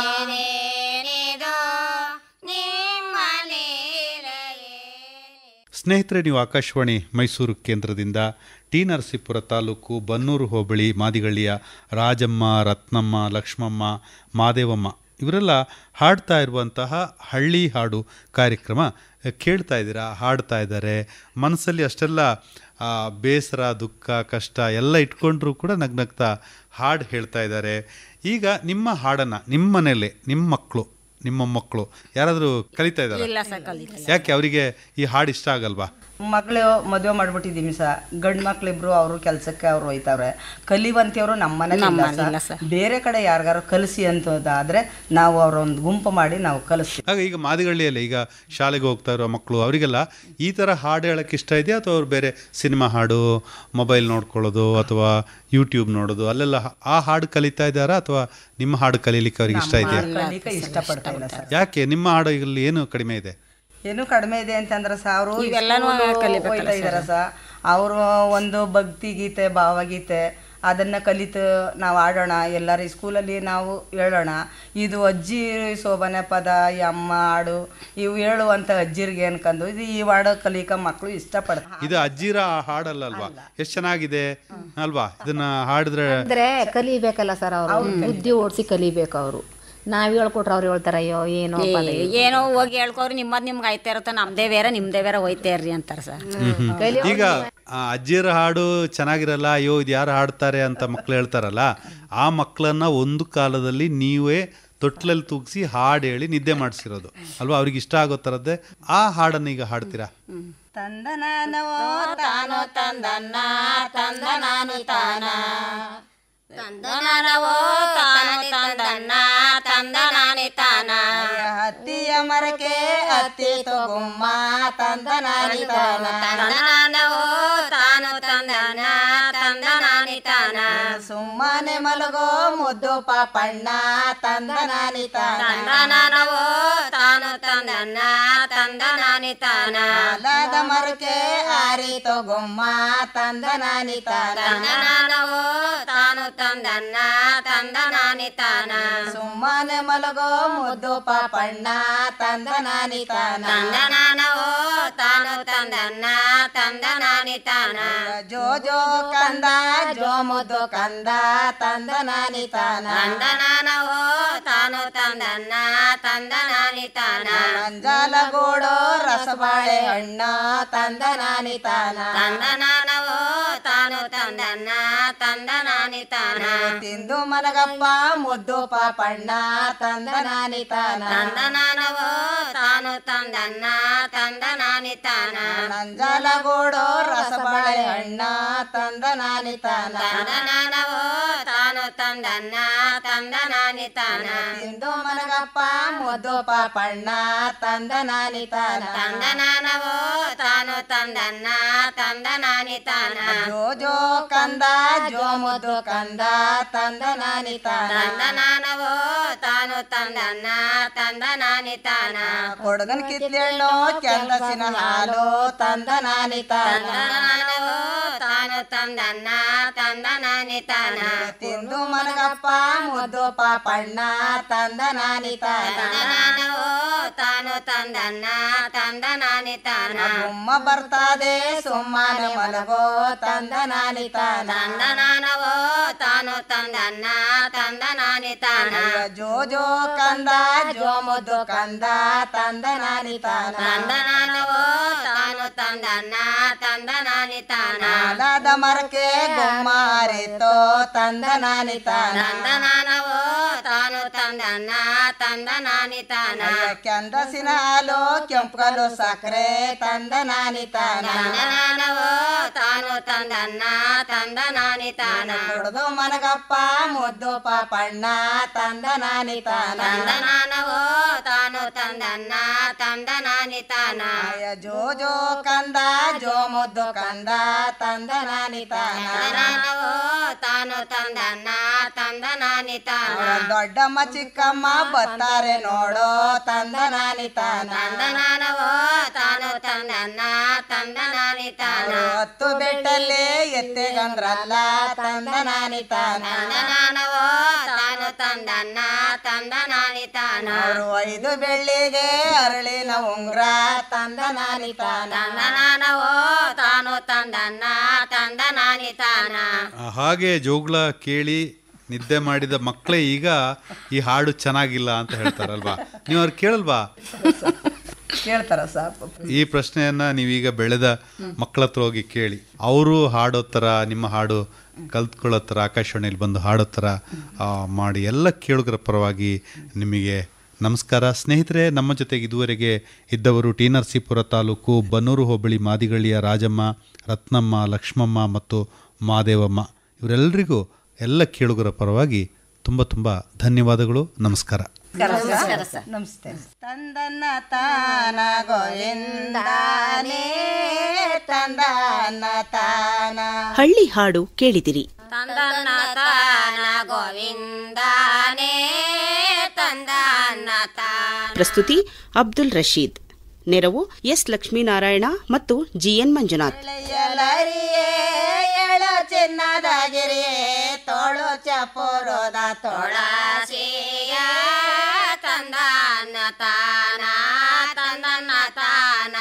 ನೀರು ನಿಮ್ಮ ನೀಲವೇ ಸ್ನೇಹಿತರೆ ನೀವು ಆಕಾಶವಾಣಿ ಮೈಸೂರು ಕೇಂದ್ರದಿಂದ ಟಿ ನರಸೀಪುರ ತಾಲೂಕು ಬನ್ನೂರು ಹೋಬಳಿ ಮಾದಿಗಳ್ಳಿಯ ರಾಜಮ್ಮ ರತ್ನಮ್ಮ ಲಕ್ಷ್ಮಮ್ಮ ಮಾದೇವಮ್ಮ ಇವರೆಲ್ಲ ಹಾಡ್ತಾ ಇರುವಂತಹ ಹಳ್ಳಿ ಹಾಡು ಕಾರ್ಯಕ್ರಮ ಕೇಳ್ತಾ ಇದ್ದೀರಾ ಹಾಡ್ತಾ ಇದ್ದಾರೆ ಮನಸ್ಸಲ್ಲಿ ಅಷ್ಟೆಲ್ಲ ಆ, ಬೇಸರ ದುಃಖ ಕಷ್ಟ ಎಲ್ಲ ಇಟ್ಕೊಂಡ್ರೂ ಕೂಡ ನಗ್ನಗ್ತಾ ಹಾಡು ಹೇಳ್ತಾ ಇದ್ದಾರೆ ಈಗ ನಿಮ್ಮ ಹಾಡನ್ನು ನಿಮ್ಮ ಮನೇಲೆ ನಿಮ್ಮ ಮಕ್ಕಳು ನಿಮ್ಮ ಮಕ್ಕಳು ಯಾರಾದರೂ ಕಲಿತಾ ಇದ್ದಾರೆ ಇಲ್ಲ ಸರ್ ಕಲಿತ ಯಾಕೆ ಅವರಿಗೆ ಈ ಹಾಡು ಇಷ್ಟ ಆಗಲ್ವಾ ಮಗಳು ಮದುವೆ ಮಾಡ್ಬಿಟ್ಟಿದ್ದೀವಿ ಸ ಗಂಡು ಮಕ್ಳಿಬ್ರು ಅವರು ಕೆಲಸಕ್ಕೆ ಅವ್ರು ಹೋಯ್ತಾವ್ರೆ ಕಲಿವಂತಿಯವರು ನಮ್ಮ ಮನೇಲಿ ಇಲ್ಲ ನಮ್ಮಲ್ಲಿಲ್ಲ ಸ. ಬೇರೆ ಕಡೆ ಯಾರಿಗಾರು ಕಲಿಸಿ ಅಂತದಾದ್ರೆ ನಾವು ಅವ್ರ ಒಂದು ಗುಂಪು ಮಾಡಿ ನಾವು ಕಲಿಸ್ತೀವಿ ಆಗ ಈಗ ಮಾದಿಗಳ್ಳಿಯಲ್ಲಿ ಈಗ ಶಾಲೆಗೆ ಹೋಗ್ತಾ ಇರೋ ಮಕ್ಕಳು ಅವರಿಗೆಲ್ಲ ಈ ಥರ ಹಾಡು ಹೇಳಕ್ಕೆ ಇಷ್ಟ ಇದೆಯಾ ಅಥವಾ ಅವ್ರು ಬೇರೆ ಸಿನಿಮಾ ಹಾಡು ಮೊಬೈಲ್ ನೋಡ್ಕೊಳ್ಳೋದು ಅಥವಾ ಯೂಟ್ಯೂಬ್ ನೋಡೋದು ಅಲ್ಲೆಲ್ಲ ಆ ಹಾಡು ಕಲಿತಾ ಇದ್ದಾರಾ ಅಥವಾ ನಿಮ್ಮ ಹಾಡು ಕಲೀಲಿಕ್ಕೆ ಅವ್ರಿಗೆ ಇಷ್ಟ ಇದೆಯಾ ಕಲಿಲಿಕ್ಕೆ ಇಷ್ಟಪಡ್ತಾ ಇಲ್ಲ ಸರ್ ಯಾಕೆ ನಿಮ್ಮ ಹಾಡುಗಳಲ್ಲಿ ಏನು ಕಡಿಮೆ ಇದೆ ಏನು ಕಡಿಮೆ ಇದೆ ಅಂತಂದ್ರೆ ಸ ಅವರು ಇವೆಲ್ಲನೂ ಕಲಿಬೇಕಲ್ಲ ಇದಾರೆ ಸ ಅವರು ಒಂದು ಭಕ್ತಿ ಗೀತೆ ಭಾವಗೀತೆ ಅದನ್ನ ಕಲಿತು ನಾವು ಆಡೋಣ ಎಲ್ಲರ ಸ್ಕೂಲಲ್ಲಿ ನಾವು ಹೇಳೋಣ ಇದು ಅಜ್ಜಿ ಶೋಭನೆ ಪದ ಈ ಅಮ್ಮ ಹಾಡು ಇವು ಹೇಳುವಂಥ ಅಜ್ಜಿರಿಗೆ ಅನ್ಕೊಂಡು ಇದು ಈ ಹಾಡು ಕಲಿಕ ಮಕ್ಕಳು ಇಷ್ಟಪಡ್ತಾರೆ ಇದು ಅಜ್ಜಿರ ಹಾಡಲ್ಲ ಅಲ್ವಾ ಎಷ್ಟು ಚೆನ್ನಾಗಿದೆ ಅಲ್ವಾ ಇದನ್ನ ಹಾಡಿದ್ರೆ ಅಂದ್ರೆ ಕಲಿಬೇಕಲ್ಲ ಸರ್ ಅವರು ಬುದ್ಧಿ ಓಡಿಸಿ ಕಲಿಬೇಕು ಅವರು ನಾವ್ ಹೇಳ್ಕೊಟ್ರೆ ಅವ್ರು ಹೇಳ್ತಾರ ಅಯ್ಯೋ ಏನೋ ಪದ ಇದು. ಏನೋ ಹೋಗಿ ಹೇಳ್ಕೋರಿ ನಿಮ್ಮದ್ ನಿಮ್ಗೆ ಆಯ್ತಾ ಇರುತ್ತೆ ನಮ್ದೇ ಬೇರೆ ನಿಮ್ದೇ ಬೇರೆ ಹೋಯ್ತಾ ಇರ್ರಿ ಅಂತಾರೆ ಸರ್ ಈಗ ಆ ಅಜ್ಜಿಯರ ಹಾಡು ಚೆನ್ನಾಗಿರಲ್ಲ ಅಯ್ಯೋ ಇದು ಯಾರು ಹಾಡ್ತಾರೆ ಅಂತ ಮಕ್ಳು ಹೇಳ್ತಾರಲ್ಲ ಆ ಮಕ್ಕಳನ್ನ ಒಂದು ಕಾಲದಲ್ಲಿ ನೀವೇ ತೊಟ್ಲಲ್ಲಿ ತೂಗಿಸಿ ಹಾಡು ಹೇಳಿ ನಿದ್ದೆ ಮಾಡಿಸಿರೋದು ಅಲ್ವಾ ಅವ್ರಿಗೆ ಇಷ್ಟ ಆಗೋ ಥರದ್ದೇ ಆ ಹಾಡನ್ನ ಈಗ ಹಾಡ್ತೀರಾ ತಂದನಾನವೋ ತಾನು ತಂದನ್ನ ತಂದ ನಾನು ತಾನ ತಂದ ನಾನವೋ ತಾನು ತಂದನ್ನ ತಂದ ನಾನೇ ತಾನ ಹತ್ತಿಯ ಮರಕೆ ಹತ್ತಿ ತಗೊಮ್ಮ ತಂದ ನಾನಿ ತಾನ ತಂದ ನಾನವೋ ತಾನು ತಂದನ್ನ ತಂದ ನಾನೇ ತಾನ ಸುಮ್ಮನೆ ಮಲಗೋ ಮುದ್ದು ಪಾಪಣ್ಣ ತಂದ ನಾನಿ ತಾನ ತಂದ ನಾನವೋ ತಾನು ತಂದನ್ನ ತಂದ ನಾನೇ ತಾನ ಆಲದ ಮರಕೆ ಆರಿ ತಗೊಮ್ಮ ತಂದ ನಾನಿ ತಾನ ತಂದ ನಾನವೋ ತಾನು ತಂದನ್ನ ತಂದ ನಾನೇ ತಾನ ಸುಮ್ಮನೆ ಮಲಗೋ ಮುದ್ದು ಪಾಪಣ್ಣ ತಂದ ನಾನಿ ತಾನ ತಂದ ನಾನವೋ ತಾನು ತಾನು ತಂದನ್ನ ತಂದ ನಾನಿ ತಾನ ಜೋ ಜೋ ಕಂದ ಜೋ ಮುದ್ದು ಕಂದ ತಂದ ನಾನಿ ತಾನ ತಂದ ನಾನವೋ ತಾನು ತಂದನ್ನ ತಂದ ನಾನಿ ತಾನ ಮಂಜಾಲಗೂಡೋ ರಸಬಾಳೆ ಹಣ್ಣ ತಂದ ನಾನಿ ತಾನ ತಂದ ನಾನವೋ ತಾನು ತಂದನ್ನ ತಂದ ನಾನಿ ತಾನ ತಿಂದು ಮಲಗಪ್ಪ ಮುದ್ದು ಪಾಪಣ್ಣ ತಂದ ನಾನಿ ತಾನ ತಂದ ನಾನವೋ ತಾನು ತಂದನ್ನ ತಂದ ನಾನಿ ತಾನ ನಂಜಾಲಗೂಡೋ ರಸಬಾಳೆ ಹಣ್ಣ ತಂದ ನಾನಿ ತಾನ ತಂದ ನಾನವೋ ತಾನು ತಂದನ್ನ ತಂದ ನಾನಿ ತಾನ ತಿಂದು ಮಲಗಪ್ಪ ಮುದ್ದು ಪಾಪಣ್ಣ ತಂದ ನಾನಿ ತಾನ ತಂದ ನಾನವೋ ತಾನು ತಂದನ್ನ ತಂದ ನಾನಿ ತಾನ ಜೋ ಜೋ ಕಂದ ಜೋ ಮುದ್ದು ಕಂದ ತಂದ ನಾನಿ ತಾನ ತಂದ ನಾನವೋ ತಾನು ತಂದನ್ನ ತಂದ ನಾನಿ ತಾನ ಕೊಡಗನ್ ಕಿತ್ಲೆಣ್ಣು ಕೆಂದಸಿನ ಹಾಲು ತಂದ ನಾನಿ ತಾನ ತಂದ ನಾನವೋ ತಾನು ತಂದನ್ನ ತಂದ ನಾನಿ ತಾನ ತಿಂದು ಮಲಗಪ್ಪ ಮುದ್ದು ಪಾಪಣ್ಣ ತಂದ ನಾನಿ ತಾನ ತಂದ ನಾನವೋ ತಾನು ತಂದನ್ನ ತಂದ ನಾನಿ ತಾನ ಉಮ್ಮ ಬರ್ತದೆ ಸುಮ್ಮನ ಮಲಗೋ ತಂದ ನಾನಿ ತಾನ ತಂದ ನಾನವೋ ತಾನು ತಂದನ್ನ ತಂದ ನಾನಿ ತಾನ ಜೋ ಜೋ ಕಂದ ಜೋ ಮುದ್ದು ಕಂದ ತಂದ ನಾನಿ ತಾನ ತಂದ ನಾನವೋ ತಾನು ತಂದನ್ನ ತಂದ ನಾನಿ ತಾನ ಆಲದ ಮರಕ್ಕೆ ಗುಮ್ಮ ಹರಿತೋ ತಂದ ನಾನಿ ತಾನ ತಂದ ನಾನವೋ ತಾನು ತಂದನ್ನ ತಂದ ನಾನಿ ತಾನ ಕೆಂದಸಿನ ಹಾಲು ಕೆಂಪುಗಲು ಸಕ್ಕರೆ ತಂದ ನಾನಿ ತಾನ ತಂದ ನಾನವೋ ತಾನು ತಂದನ್ನ ತಂದ ನಾನಿ ತಾನ ಕುಡ್ದು ಮನಗಪ್ಪ ಮುದ್ದು ಪಾಪಣ್ಣ ತಂದ ನಾನಿ ತಾನ ತಂದ ನಾನವೋ ತಾನು ತಂದನ್ನ ತಂದ ನಾನಿ ತಾನ ಆಯ ಜೋ ಜೋ ಕಂದ ಜೋ ಮುದ್ದು ಕಂದ ತಂದ ನಾನಿ ತಾನ ತಂದ ನಾನವೋ ತಾನು ತಂದನ್ನ ತಂದ ನಾನಿ ತಾನ ದೊಡ್ಡಮ್ಮ ಚಿಕ್ಕಮ್ಮ ಬತ್ತಾರೆ ನೋಡೋ ತಂದ ನಾನಿ ತಾನ ತಂದ ನಾನವೋ ತಾನು ತಂದನ್ನ ತಂದ ನಾನಿ ತಾನ ಹತ್ತು ಬೆಟ್ಟಲ್ಲಿ ಎತ್ತೆಗಂದ್ರಲ್ಲ ತಂದ ನಾನಿ ತಾನ ತಂದ ನಾನವೋ ತಾನು ತಂದನ್ನ ತಂದ ನಾನಿ ತಾನ ಅವರು ಐದು ಬೆಳ್ಳಿಗೆ ಅರಳಿನ ಉಂಗ್ರ ತಂದ ನಾನಿ ತಾನ ತಂದ ನಾನವೋ ತಾನು ತಂದನ್ನ ತಂದ ನಾನಿ ತಾನ ಆ, ಹಾಗೆ ಜೋಗ್ಲ ಕೇಳಿ ನಿದ್ದೆ ಮಾಡಿದ ಮಕ್ಕಳೇ ಈಗ ಈ ಹಾಡು ಚೆನ್ನಾಗಿಲ್ಲ ಅಂತ ಹೇಳ್ತಾರಲ್ವಾ ನೀವು ಅವ್ರು ಕೇಳಲ್ವಾ ಕೇಳ್ತಾರ ಸಾಪ್ ಈ ಪ್ರಶ್ನೆಯನ್ನ ನೀವೀಗ ಬೆಳೆದ ಮಕ್ಕಳ ಹತ್ರ ಹೋಗಿ ಕೇಳಿ ಅವರು ಹಾಡೋ ಥರ ನಿಮ್ಮ ಹಾಡು ಕಲ್ತ್ಕೊಳ್ಳೋ ಥರ ಆಕಾಶವಾಣಿಯಲ್ಲಿ ಬಂದು ಹಾಡೋ ಥರ ಆ, ಮಾಡಿ ಎಲ್ಲ ಕೇಳುಗರ ಪರವಾಗಿ ನಿಮಗೆ ನಮಸ್ಕಾರ ಸ್ನೇಹಿತರೆ ನಮ್ಮ ಜೊತೆಗೆ ಇದುವರೆಗೆ ಇದ್ದವರು ಟಿ ನರಸೀಪುರ ತಾಲೂಕು ಬನ್ನೂರು ಹೋಬಳಿ ಮಾದಿಗಳ್ಳಿಯ ರಾಜಮ್ಮ ರತ್ನಮ್ಮ ಲಕ್ಷ್ಮಮ್ಮ ಮತ್ತು ಮಾದೇವಮ್ಮ ಇವರೆಲ್ಲರಿಗೂ ಎಲ್ಲ ಕೇಳುಗರ ಪರವಾಗಿ ತುಂಬ ತುಂಬ ಧನ್ಯವಾದಗಳು ನಮಸ್ಕಾರ ನಮಸ್ತೆ ತಂದನ್ನ ತಾನ ಗೋವಿಂದಾನೇ ತಂದನ್ನ ತಾನ ಹಳ್ಳಿ ಹಾಡು ಕೇಳಿದಿರಿ ತಂದನ್ನ ತಾನ ಗೋವಿಂದಾನೇ ತಂದನ್ನ ತಾನ ಪ್ರಸ್ತುತಿ ಅಬ್ದುಲ್ ರಶೀದ್ ನೆರವು ಎಸ್ ಲಕ್ಷ್ಮೀನಾರಾಯಣ ಮತ್ತು ಜಿಎನ್ ಮಂಜುನಾಥ್ ಎಲರಿಯೇ ಎಳು ಚಿನ್ನದಗಿರಿಯೇ ತೋಳು ಚಪುರೋದ ತೋಳ ತುಳಸಿಯ ತಂದನ್ನ ತಾನ ತಂದನ್ನ ತಾನ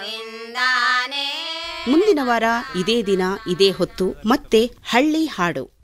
ಗೋವಿಂದಾನೇ ಮುಂದಿನ ವಾರ ಇದೇ ದಿನ ಇದೇ ಹೊತ್ತು ಮತ್ತೆ ಹಳ್ಳಿ ಹಾಡು